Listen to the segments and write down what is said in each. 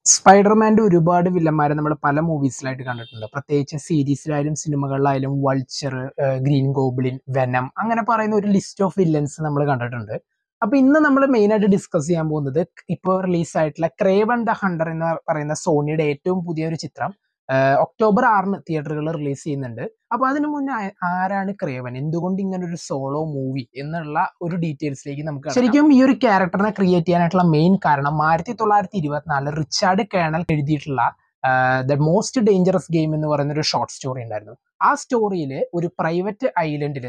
സ്പൈഡർമാൻ്റെ ഒരുപാട് വില്ലന്മാരെ നമ്മൾ പല മൂവീസിലായിട്ട് കണ്ടിട്ടുണ്ട് പ്രത്യേകിച്ച് സീരീസിലായാലും സിനിമകളിലായാലും വൾച്ചർ ഗ്രീൻ ഗോബ്ലിൻ വെനം അങ്ങനെ പറയുന്ന ഒരു ലിസ്റ്റ് ഓഫ് വില്ലൻസ് നമ്മൾ കണ്ടിട്ടുണ്ട് അപ്പൊ ഇന്ന് നമ്മൾ മെയിൻ ആയിട്ട് ഡിസ്കസ് ചെയ്യാൻ പോകുന്നത് ഇപ്പോൾ റിലീസ് ആയിട്ടുള്ള ക്രേവൺ ദ ഹണ്ടർ എന്ന് പറയുന്ന സോണിയുടെ ഏറ്റവും പുതിയ ഒരു ചിത്രം ആഹ് ഒക്ടോബർ ആറിന് തിയേറ്ററുകളിൽ റിലീസ് ചെയ്യുന്നുണ്ട് അപ്പൊ അതിനു മുന്നേ ആ- ആരാണ് ക്രേവൻ എന്തുകൊണ്ട് ഇങ്ങനെ ഒരു സോളോ മൂവി എന്നുള്ള ഒരു ഡീറ്റെയിൽസിലേക്ക് നമുക്ക് കടക്കാം. ശരിക്കും ഈ ഒരു ക്യാരക്ടറിനെ ക്രിയേറ്റ് ചെയ്യാനായിട്ടുള്ള മെയിൻ കാരണം ആയിരത്തി തൊള്ളായിരത്തി ഇരുപത്തിനാല് റിച്ചാർഡ് കേണൽ എഴുതിയിട്ടുള്ള ദ മോസ്റ്റ് ഡേഞ്ചറസ് ഗെയിം എന്ന് പറയുന്ന ഒരു ഷോർട്ട് സ്റ്റോറി ഉണ്ടായിരുന്നു ആ സ്റ്റോറിയിൽ ഒരു പ്രൈവറ്റ് ഐലൻഡിൽ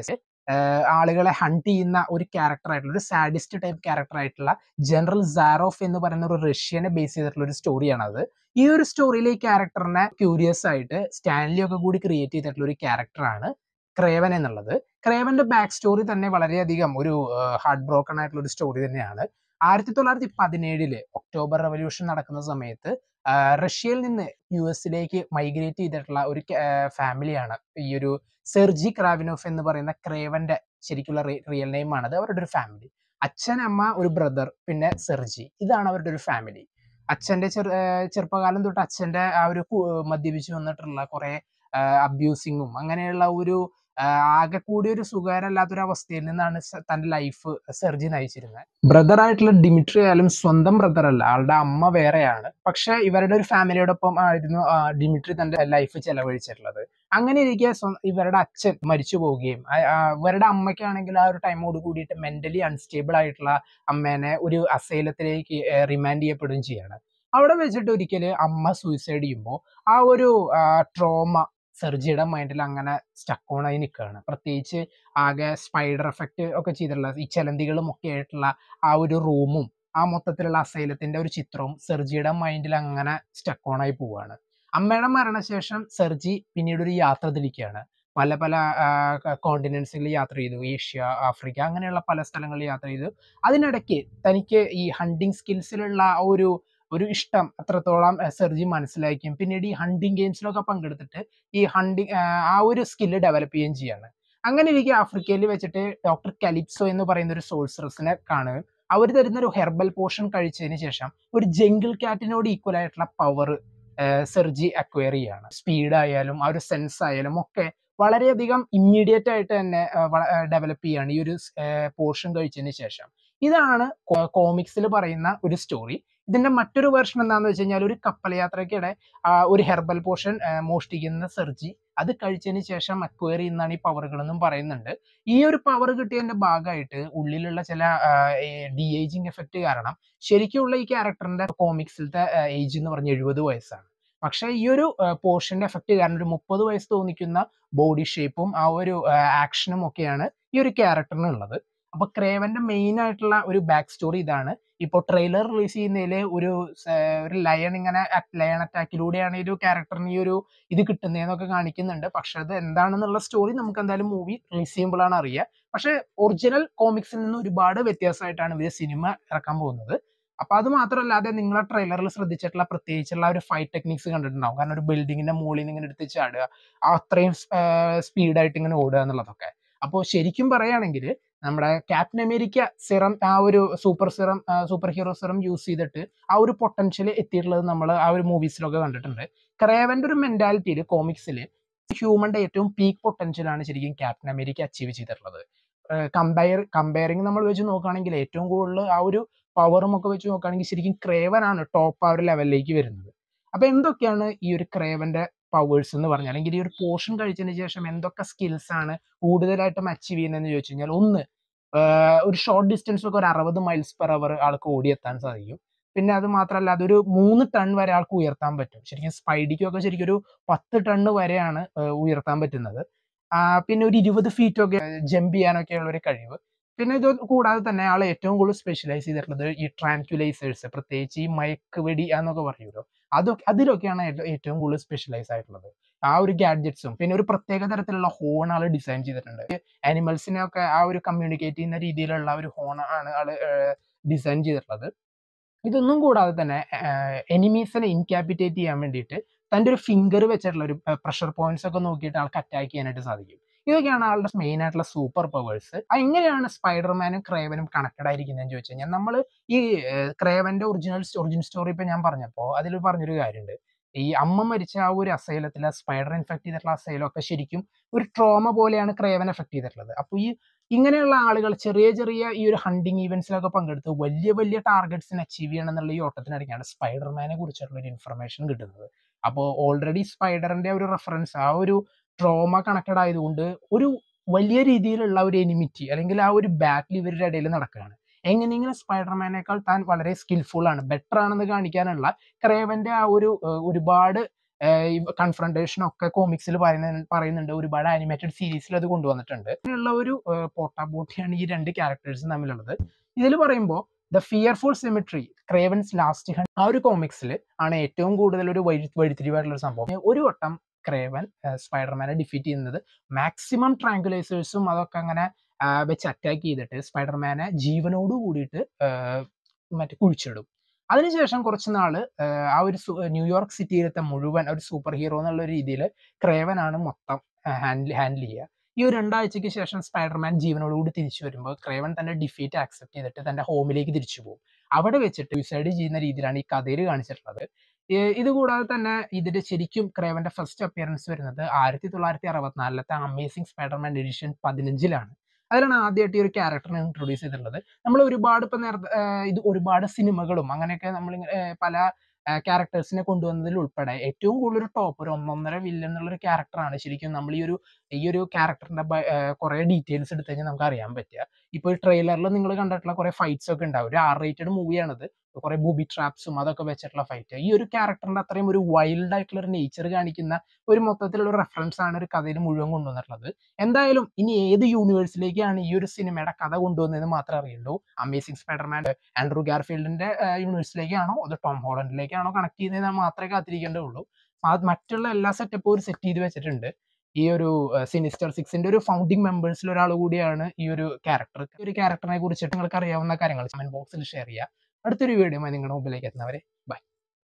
ആളുകളെ ഹണ്ട് ചെയ്യുന്ന ഒരു ക്യാരക്ടർ ആയിട്ടുള്ള ഒരു സാഡിസ്റ്റ് ടൈപ്പ് ക്യാരക്ടർ ആയിട്ടുള്ള ജനറൽ സാറോഫ് എന്ന് പറയുന്ന ഒരു റഷ്യനെ ബേസ് ചെയ്തിട്ടുള്ള ഒരു സ്റ്റോറിയാണ് അത് ഈ ഒരു സ്റ്റോറിയിൽ ഈ ക്യാരക്ടറിനെ ക്യൂരിയസ് ആയിട്ട് സ്റ്റാൻലി ഒക്കെ കൂടി ക്രിയേറ്റ് ചെയ്തിട്ടുള്ള ഒരു ക്യാരക്ടറാണ് ക്രേവൻ എന്നുള്ളത് ക്രേവന്റെ ബാക്ക് സ്റ്റോറി തന്നെ വളരെയധികം ഒരു ഹാർട്ട് ബ്രോക്കൺ ആയിട്ടുള്ള ഒരു സ്റ്റോറി തന്നെയാണ് ആയിരത്തി തൊള്ളായിരത്തി പതിനേഴില് ഒക്ടോബർ റവല്യൂഷൻ നടക്കുന്ന സമയത്ത് ആ, റഷ്യയിൽ നിന്ന് യു എസിലേക്ക് മൈഗ്രേറ്റ് ചെയ്തിട്ടുള്ള ഒരു ഫാമിലിയാണ് ഈ ഒരു സെർജി ക്രാവിനോഫ് എന്ന് പറയുന്ന ക്രേവന്റെ ശരിക്കുള്ള റിയൽ നെയിം ആണത് അവരുടെ ഒരു ഫാമിലി അച്ഛൻ അമ്മ ഒരു ബ്രദർ പിന്നെ സെർജി ഇതാണ് അവരുടെ ഒരു ഫാമിലി അച്ഛന്റെ ചെറു ആ, ചെറുപ്പകാലം തൊട്ട് അച്ഛന്റെ ആ ഒരു കു- മദ്യപിച്ച് വന്നിട്ടുള്ള കുറെ അബ്യൂസിങ്ങും അങ്ങനെയുള്ള ഒരു ആ, ആകെ കൂടി ഒരു സുഖകരമല്ലാത്തൊരു അവസ്ഥയിൽ നിന്നാണ് സ- തന്റെ ലൈഫ് സെർജി നയിച്ചിരുന്നത് ബ്രദർ ആയിട്ടുള്ള ഡിമിട്രി ആയാലും സ്വന്തം ബ്രദർ അല്ല ആളുടെ അമ്മ വേറെയാണ് പക്ഷെ ഇവരുടെ ഒരു ഫാമിലിയോടൊപ്പം ആയിരുന്നു ആ, ഡിമിട്രി തന്റെ ലൈഫ് ചെലവഴിച്ചിട്ടുള്ളത് അങ്ങനെ ഇരിക്കെ സ്വ- ഇവരുടെ അച്ഛൻ മരിച്ചു പോവുകയും ആ- ആ, ഇവരുടെ അമ്മയ്ക്കാണെങ്കിൽ ആ ഒരു ടൈമോട് കൂടിയിട്ട് മെന്റലി അൺസ്റ്റേബിൾ ആയിട്ടുള്ള അമ്മേനെ ഒരു അസൈലത്തിലേക്ക് റിമാൻഡ് ചെയ്യപ്പെടുകയും ചെയ്യാണ് അവിടെ വെച്ചിട്ട് ഒരിക്കൽ അമ്മ സൂയിസൈഡ് ചെയ്യുമ്പോൾ ആ ഒരു ട്രോമ സെർജിയുടെ മൈൻഡിൽ അങ്ങനെ സ്റ്റക്ക് ഓൺ ആയി നിൽക്കുകയാണ് പ്രത്യേകിച്ച് ആകെ സ്പൈഡർ എഫക്റ്റ് ഒക്കെ ചെയ്തിട്ടുള്ള ഈ ചലന്തികളും ഒക്കെ ആയിട്ടുള്ള ആ ഒരു റൂമും ആ മൊത്തത്തിലുള്ള അസൈലത്തിന്റെ ഒരു ചിത്രവും സെർജിയുടെ മൈൻഡിൽ അങ്ങനെ സ്റ്റക്ക് ഓൺ ആയി പോവുകയാണ് അമ്മയുടെ മരണശേഷം സെർജി പിന്നീട് ഒരു യാത്ര തിരിക്കുകയാണ് പല പല കോണ്ടിനെന്റ്സിൽ യാത്ര ചെയ്തു ഏഷ്യ ആഫ്രിക്ക അങ്ങനെയുള്ള പല സ്ഥലങ്ങളിൽ യാത്ര ചെയ്തു അതിനിടയ്ക്ക് തനിക്ക് ഈ ഹണ്ടിങ് സ്കിൽസിലുള്ള ആ ഒരു ഒരു ഇഷ്ടം അത്രത്തോളം ആ, സെർജി മനസ്സിലാക്കിയും പിന്നീട് ഈ ഹണ്ടിങ് ഗെയിംസിലൊക്കെ പങ്കെടുത്തിട്ട് ഈ ഹണ്ടിങ് ആ ഒരു സ്കില്ല് ഡെവലപ്പ് ചെയ്യുകയും ചെയ്യാണ് അങ്ങനെ ഇരിക്കെ ആഫ്രിക്കയിൽ വെച്ചിട്ട് ഡോക്ടർ കലിപ്സോ എന്ന് പറയുന്ന ഒരു സോൾസറസിനെ കാണുകയും അവർ തരുന്ന ഒരു ഹെർബൽ പോഷൻ കഴിച്ചതിന് ശേഷം ഒരു ജംഗിൾ കാറ്റിനോട് ഈക്വൽ ആയിട്ടുള്ള പവർ സെർജി അക്വയർ ചെയ്യാണ് സ്പീഡ് ആയാലും ആ ഒരു സെൻസ് ആയാലും ഒക്കെ വളരെയധികം ഇമ്മീഡിയറ്റ് ആയിട്ട് തന്നെ ഡെവലപ്പ് ചെയ്യാണ് ഈ ഒരു പോർഷൻ കഴിച്ചതിന് ശേഷം ഇതാണ് കോമിക്സിൽ പറയുന്ന ഒരു സ്റ്റോറി ഇതിന്റെ മറ്റൊരു വേർഷൻ എന്താണെന്ന് വെച്ച് കഴിഞ്ഞാൽ ഒരു കപ്പൽ യാത്രയ്ക്കിടെ ആ, ഒരു ഹെർബൽ പോഷൻ മോഷ്ടിക്കുന്ന സെർജി അത് കഴിച്ചതിന് ശേഷം അക്വയർ ചെയ്യുന്നതാണ് ഈ പവറുകൾ എന്നും പറയുന്നുണ്ട് ഈ ഒരു പവർ കിട്ടിയതിന്റെ ഭാഗമായിട്ട് ഉള്ളിലുള്ള ചില ഡി ഏജിങ് എഫക്റ്റ് കാരണം ശരിക്കുള്ള ഈ ക്യാരക്ടറിന്റെ കോമിക്സിലത്തെ ഏജ് എന്ന് പറഞ്ഞ എഴുപത് വയസ്സാണ് പക്ഷേ ഈ ഒരു പോർഷന്റെ എഫക്റ്റ് കാരണം ഒരു മുപ്പത് വയസ്സ് തോന്നിക്കുന്ന ബോഡി ഷേപ്പും ആ ഒരു ആക്ഷനും ഒക്കെയാണ് ഈ ഒരു ക്യാരക്ടറിന് ഉള്ളത് അപ്പൊ ക്രേവന്റെ മെയിൻ ആയിട്ടുള്ള ഒരു ബാക്ക് സ്റ്റോറി ഇതാണ് ഇപ്പോൾ ട്രെയിലർ റിലീസ് ചെയ്യുന്നതിൽ ഒരു സ- ഒരു ലയൺ ഇങ്ങനെ ലയൺ അറ്റാക്കിലൂടെയാണ് ഈ ഒരു ക്യാരക്ടറിന് ഈ ഒരു ഇത് കിട്ടുന്നതെന്നൊക്കെ കാണിക്കുന്നുണ്ട് പക്ഷെ അത് എന്താണെന്നുള്ള സ്റ്റോറി നമുക്ക് എന്തായാലും മൂവി റിലീസ് ചെയ്യുമ്പോഴാണ് അറിയുക പക്ഷെ ഒറിജിനൽ കോമിക്സിൽ നിന്ന് ഒരുപാട് വ്യത്യാസമായിട്ടാണ് ഇവർ സിനിമ ഇറക്കാൻ പോകുന്നത് അപ്പൊ അത് മാത്രമല്ലാതെ നിങ്ങളെ ട്രെയിലറിൽ ശ്രദ്ധിച്ചിട്ടുള്ള പ്രത്യേകിച്ചുള്ള ഒരു ഫൈറ്റ് ടെക്നിക്സ് കണ്ടിട്ടുണ്ടാവും കാരണം ഒരു ബിൽഡിങ്ങിന്റെ മുകളിൽ നിന്ന് ഇങ്ങനെ എടുത്ത് ചാടുക ആ അത്രയും സ്പീഡായിട്ട് ഇങ്ങനെ ഓടുക എന്നുള്ളതൊക്കെ അപ്പോൾ ശരിക്കും പറയുകയാണെങ്കിൽ നമ്മുടെ ക്യാപ്റ്റൻ അമേരിക്ക സിറം ആ ഒരു super serum super hero serum use ചെയ്തിട്ട് ആ ഒരു പൊട്ടൻഷ്യൽ എത്തിയിട്ടുള്ളത് നമ്മൾ ആ ഒരു മൂവീസിലൊക്കെ കണ്ടിട്ടുണ്ട് ക്രേവന്റെ ഒരു മെന്റാലിറ്റിയിൽ കോമിക്സിൽ ഹ്യൂമന്റെ ഏറ്റവും പീക്ക് പൊട്ടൻഷ്യൽ ആണ് ശരിക്കും ക്യാപ്റ്റൻ അമേരിക്ക അച്ചീവ് ചെയ്തിട്ടുള്ളത് കമ്പയർ കമ്പയറിങ് നമ്മൾ വെച്ച് നോക്കുകയാണെങ്കിൽ ഏറ്റവും കൂടുതൽ ആ ഒരു പവറും ഒക്കെ വെച്ച് നോക്കുകയാണെങ്കിൽ ശരിക്കും ക്രേവൻ ആണ് ടോപ്പ് ആ ഒരു ലെവലിലേക്ക് വരുന്നത് അപ്പൊ എന്തൊക്കെയാണ് ഈ ഒരു ക്രേവന്റെ പവേഴ്സ് എന്ന് പറഞ്ഞാൽ അല്ലെങ്കിൽ ഈ ഒരു പോർഷൻ കഴിച്ചതിന് ശേഷം എന്തൊക്കെ സ്കിൽസ് ആണ് കൂടുതലായിട്ടും അച്ചീവ് ചെയ്യുന്നതെന്ന് ചോദിച്ചു കഴിഞ്ഞാൽ ഒന്ന് ആഹ് ഒരു ഷോർട്ട് ഡിസ്റ്റൻസ് ഒക്കെ ഒരു അറുപത് മൈൽസ് പെർ അവർ ആൾക്ക് ഓടിയെത്താൻ സാധിക്കും പിന്നെ അത് മാത്രമല്ല അതൊരു മൂന്ന് ടൺ വരെ ആൾക്ക് ഉയർത്താൻ പറ്റും ശരിക്കും സ്പൈഡിക്കൊക്കെ ശരിക്കും ഒരു പത്ത് ടണ്ണ് വരെയാണ് ആഹ് ഉയർത്താൻ പറ്റുന്നത് ആഹ് പിന്നെ ഒരു ഇരുപത് ഫീറ്റ് ഒക്കെ ജമ്പ് ചെയ്യാനൊക്കെ ഉള്ള ഒരു കഴിവ് പിന്നെ ഇത് കൂടാതെ തന്നെ ആൾ ഏറ്റവും കൂടുതൽ സ്പെഷ്യലൈസ് ചെയ്തിട്ടുള്ളത് ഈ ട്രാൻക്യുലൈസേഴ്സ് പ്രത്യേകിച്ച് ഈ മയക്ക് വെടി എന്നൊക്കെ പറയുമല്ലോ അതൊക്കെ അതിലൊക്കെയാണ് ഏറ്റ- ഏറ്റവും കൂടുതൽ സ്പെഷ്യലൈസ് ആയിട്ടുള്ളത് ആ ഒരു ഗാഡ്ജറ്റ്സും പിന്നെ ഒരു പ്രത്യേക തരത്തിലുള്ള ഹോൺ ആൾ ഡിസൈൻ ചെയ്തിട്ടുണ്ട് ആനിമൽസിനെ ഒക്കെ ആ ഒരു കമ്മ്യൂണിക്കേറ്റ് ചെയ്യുന്ന രീതിയിലുള്ള ഒരു ഹോൺ ആണ് ആള് ഡിസൈൻ ചെയ്തിട്ടുള്ളത് ഇതൊന്നും കൂടാതെ തന്നെ എനിമീസിനെ ഇൻക്യാപിറ്റേറ്റ് ചെയ്യാൻ വേണ്ടിയിട്ട് തൻ്റെ ഒരു ഫിംഗർ വെച്ചിട്ടുള്ള ഒരു പ്രഷർ പോയിന്റ്സ് ഒക്കെ നോക്കിയിട്ട് ആൾക്ക് അറ്റാക്ക് ചെയ്യാനായിട്ട് സാധിക്കും ഇതൊക്കെയാണ് ആളുടെ മെയിൻ ആയിട്ടുള്ള സൂപ്പർ പവേഴ്സ് എങ്ങനെയാണ് സ്പൈഡർമാനും ക്രേവനും കണക്റ്റഡ് ആയിരിക്കുന്നതെന്ന് ചോദിച്ചു കഴിഞ്ഞാൽ നമ്മൾ ഈ ക്രേവന്റെ ഒറിജിനൽ ഒറിജിൻ സ്റ്റോറി ഇപ്പൊ ഞാൻ പറഞ്ഞപ്പോൾ അതിൽ പറഞ്ഞൊരു കാര്യമുണ്ട് ഈ അമ്മ മരിച്ച ആ ഒരു അസൈലത്തിൽ സ്പൈഡർ ഇൻഫെക്ട് ചെയ്തിട്ടുള്ള അസൈലം ഒക്കെ ശരിക്കും ഒരു ട്രോമ പോലെയാണ് ക്രേവൻ എഫക്ട് ചെയ്തിട്ടുള്ളത് അപ്പോൾ ഈ ഇങ്ങനെയുള്ള ആളുകൾ ചെറിയ ചെറിയ ഈ ഒരു ഹണ്ടിങ് ഈവൻസിലൊക്കെ പങ്കെടുത്ത് വലിയ വലിയ ടാർഗറ്റ്സിന് അച്ചീവ് ചെയ്യണം എന്നുള്ള ഈ ഓട്ടത്തിനിടയ്ക്കാണ് സ്പൈഡർമാനെ കുറിച്ചുള്ള ഒരു ഇൻഫർമേഷൻ കിട്ടുന്നത് അപ്പോൾ ഓൾറെഡി സ്പൈഡറിന്റെ ഒരു റെഫറൻസ് ആ ഒരു ട്രോമ കണക്റ്റഡ് ആയതുകൊണ്ട് ഒരു വലിയ രീതിയിലുള്ള ഒരു എനിമിറ്റി അല്ലെങ്കിൽ ആ ഒരു ബാറ്റിൽ ഇവരുടെ ഇടയിൽ നടക്കുകയാണ് എങ്ങനെയെങ്കിലും സ്പൈഡർമാനേക്കാൾ താൻ വളരെ സ്കിൽഫുൾ ആണ് ബെറ്റർ ആണെന്ന് കാണിക്കാനുള്ള ക്രേവന്റെ ആ ഒരു ഏഹ്, ഒരുപാട് കൺഫ്രണ്ടേഷൻ ഒക്കെ കോമിക്സിൽ പറയുന്ന പറയുന്നുണ്ട് ഒരുപാട് ആനിമേറ്റഡ് സീരീസിൽ അത് കൊണ്ടുവന്നിട്ടുണ്ട് അങ്ങനെയുള്ള ഒരു പോട്ടാബോട്ടിയാണ് ഈ രണ്ട് ക്യാരക്ടേഴ്സും തമ്മിലുള്ളത് ഇതിൽ പറയുമ്പോൾ the fearful symmetry Kraven's last hunt ആ ഒരു കോമിക്സിൽ ആണ് ഏറ്റവും കൂടുതൽ ഒരു വഴി വഴിത്തിരിവായിട്ടുള്ള ഒരു സംഭവം ഒരു വട്ടം ക്രേവൻ സ്പൈഡർമാനെ ഡിഫീറ്റ് ചെയ്യുന്നത് മാക്സിമം ട്രാങ്കുലൈസേഴ്സും അതൊക്കെ അങ്ങനെ ആ, വെച്ച് അറ്റാക്ക് ചെയ്തിട്ട് സ്പൈഡർമാനെ ജീവനോട് കൂടിയിട്ട് ആ, മറ്റേ കുഴിച്ചിടും അതിനുശേഷം കുറച്ച് നാള് ആ, ആ ഒരു സു- ന്യൂയോർക്ക് സിറ്റിയിലത്തെ മുഴുവൻ ഒരു സൂപ്പർ ഹീറോ എന്നുള്ള രീതിയിൽ ക്രേവനാണ് മൊത്തം ഹാൻഡിൽ ഹാൻഡിൽ ചെയ്യുക ഈ ഒരു രണ്ടാഴ്ചയ്ക്ക് ശേഷം സ്പൈഡർമാൻ ജീവനോടുകൂടി തിരിച്ചു വരുമ്പോൾ ക്രേവൻ തന്റെ ഡിഫീറ്റ് ആക്സെപ്റ്റ് ചെയ്തിട്ട് തന്റെ ഹോമിലേക്ക് തിരിച്ചു പോകും അവിടെ വെച്ചിട്ട് സൂസൈഡ് ചെയ്യുന്ന രീതിയിലാണ് ഈ കഥയിൽ കാണിച്ചിട്ടുള്ളത് ഏർ ഇത് കൂടാതെ തന്നെ ഇതിന്റെ ശരിക്കും ക്രേവന്റെ ഫസ്റ്റ് അപ്പിയറൻസ് വരുന്നത് ആയിരത്തി തൊള്ളായിരത്തി അറുപത്തിനാലിലത്തെ അമേസിംഗ് സ്പൈഡർമാൻ എഡിഷൻ പതിനഞ്ചിലാണ് അതിലാണ് ആദ്യമായിട്ട് ഈ ഒരു ക്യാരക്ടറിനെ ഇൻട്രൊഡ്യൂസ് ചെയ്തിട്ടുള്ളത് നമ്മൾ ഒരുപാട് ഇപ്പൊ നേരത്തെ ഏർ ഇത് ഒരുപാട് സിനിമകളും അങ്ങനെയൊക്കെ നമ്മൾ പല ക്യാരക്ടേഴ്സിനെ കൊണ്ടുവന്നതിൽ ഉൾപ്പെടെ ഏറ്റവും കൂടുതൽ ഒരു ടോപ്പ് ഒരു ഒന്നൊന്നര വില്ലൻ എന്നുള്ള ഒരു ക്യാരക്ടറാണ് ശരിക്കും നമ്മൾ ഈ ഒരു ഈ ഒരു ക്യാരക്ടറിന്റെ കുറെ ഡീറ്റെയിൽസ് എടുത്തു കഴിഞ്ഞാൽ നമുക്ക് അറിയാൻ പറ്റുക ഇപ്പൊ ഈ ട്രെയിലറിൽ നിങ്ങൾ കണ്ടിട്ടുള്ള കുറെ ഫൈറ്റ്സ് ഒക്കെ ഉണ്ടാവും ഒരു ആർ റേറ്റഡ് മൂവിയാണിത് കുറെ ബൂബി ട്രാപ്സും അതൊക്കെ വെച്ചിട്ടുള്ള ഫൈറ്റ് ഈ ഒരു ക്യാരക്ടറിന്റെ അത്രയും ഒരു വൈൽഡ് ആയിട്ടുള്ള ഒരു നേച്ചർ കാണിക്കുന്ന ഒരു മൊത്തത്തിലുള്ള ഒരു റെഫറൻസ് ആണ് ഒരു കഥയിൽ മുഴുവൻ കൊണ്ടുവന്നിട്ടുള്ളത് എന്തായാലും ഇനി ഏത് യൂണിവേഴ്സിലേക്കാണ് ഈ ഒരു സിനിമയുടെ കഥ കൊണ്ടുവന്നതെന്ന് മാത്രമേ അറിയുള്ളൂ അമേസിംഗ് സ്പൈഡർമാൻ ആൻഡ്രൂ ഗാർഫീൽഡിന്റെ യൂണിവേഴ്സിലേക്കാണോ അത് ടോം ഹോളണ്ടിലേക്കാണോ കണക്ട് ചെയ്യുന്നത് മാത്രമേ കാത്തിരിക്കേണ്ടതുള്ളൂ അത് മറ്റുള്ള എല്ലാ സെറ്റപ്പും ഒരു സെറ്റ് ചെയ്ത് വെച്ചിട്ടുണ്ട് ഈ ഒരു സിനിസ്റ്റർ സിക്സിന്റെ ഒരു ഫൗണ്ടിങ് മെമ്പേഴ്സിൽ ഒരാൾ കൂടിയാണ് ഈ ഒരു ക്യാരക്ടർ ഈ ഒരു ക്യാരക്ടറിനെ കുറിച്ചിട്ട് നിങ്ങൾക്ക് അറിയാവുന്ന കാര്യങ്ങൾ കമന്റ് ബോക്സിൽ ഷെയർ ചെയ്യുക അടുത്തൊരു വീഡിയോ നിങ്ങളുടെ മുമ്പിലേക്ക് എത്തുന്നവരെ ബൈ